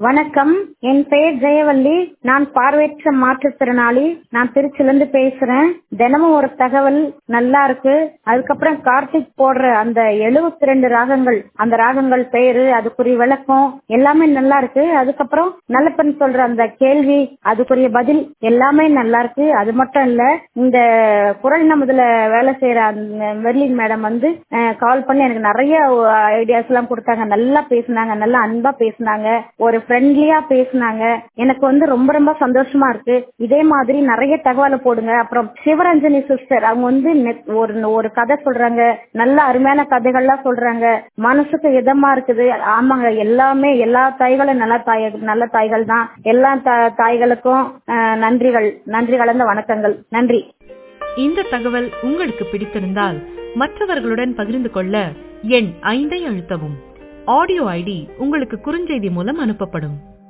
வணக்கம் என் பெயர் ஜெயவள்ளி நான் பார்வையற்ற மாற்றுத்திறனாளி நான் திருச்சிலிருந்து பேசுறேன் தினமும் ஒரு தகவல் நல்லா இருக்கு அதுக்கப்புறம் கார்த்திக் போடுற அந்த எழுபத்தி ரெண்டு ராகங்கள் அந்த ராகங்கள் பெயரு அதுக்குரிய விளக்கம் எல்லாமே நல்லா இருக்கு அதுக்கப்புறம் நல்லப்பன் சொல்ற அந்த கேள்வி அதுக்குரிய பதில் எல்லாமே நல்லா இருக்கு அது மட்டும் இல்ல இந்த குரல் நமதுல வேலை செய்யற அந்த மெர்லின் மேடம் வந்து கால் பண்ணி எனக்கு நிறைய ஐடியாஸ் எல்லாம் கொடுத்தாங்க நல்லா பேசினாங்க நல்லா அன்பா பேசினாங்க ஒரு ஃப்ரெண்ட்லியா பேசினாங்க எனக்கு வந்து ரொம்ப ரொம்ப சந்தோஷமா இருக்கு இதே மாதிரி நிறைய தகவலை போடுங்க அப்புறம் சிவரஞ்சனி சிஸ்டர் அவங்க வந்து ஒரு ஒரு கதை சொல்றாங்க நல்ல அருமையான கதைகள்லாம் சொல்றாங்க மனசுக்கு இதமா இருக்குது ஆமாங்க எல்லாமே எல்லா தாய்களும் நல்ல தாய் நல்ல தாய்கள் தான் எல்லா தாய்களுக்கும் நன்றிகள் நன்றி கலந்த வணக்கங்கள் நன்றி இந்த தகவல் உங்களுக்கு பிடித்திருந்தால் மற்றவர்களுடன் பகிர்ந்து கொள்ள எண் ஐந்தை அழுத்தவும் ஆடியோ ஐடி உங்களுக்கு குறுஞ்செய்தி மூலம் அனுப்பப்படும்